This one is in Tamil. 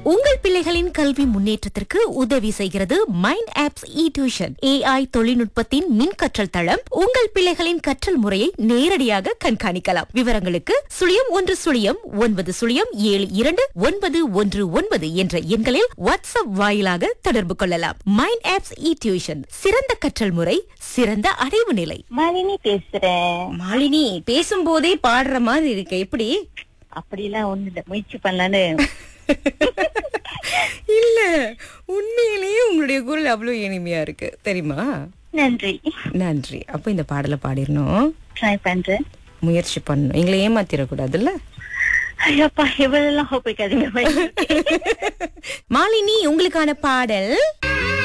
உங்கள் பிள்ளைகளின் கல்வி முன்னேற்றத்திற்கு உதவி செய்கிறது mind apps e tuition AI தொழில்நுட்பத்தின் மின் கற்றல் தளம் உங்கள் பிள்ளைகளின் கற்றல் முறையை நேரடியாக கண்காணிக்கலாம் விவரங்களுக்கு சுழியம் ஒன்று சுழியம் ஒன்பது சுழியம் ஏழு இரண்டு ஒன்பது ஒன்று ஒன்பது என்ற எண்களில் வாட்ஸ்அப் வாயிலாக தொடர்பு கொள்ளலாம் மைண்ட் ஆப்ஸ் இ டியூஷன் சிறந்த கற்றல் முறை சிறந்த அடைவு நிலை மாலினி பேசுறேன் மாலினி பேசும்போதே பாடுற மாதிரி இருக்கு எப்படி அப்படிலாம் ஒண்ணு இல்ல முயற்சி பண்ணலான்னு இல்ல உண்மையிலேயே உங்களுடைய குரல் அவ்வளவு இனிமையா இருக்கு தெரியுமா நன்றி நன்றி அப்ப இந்த பாடலை பாடிடணும் ட்ரை பண்றேன் முயற்சி பண்ணணும் எங்களை ஏமாத்திடக்கூடாதுல்ல ஐயப்பா இவ்வளவு எல்லாம் ஹோப் வைக்காதீங்க மாலினி உங்களுக்கான பாடல்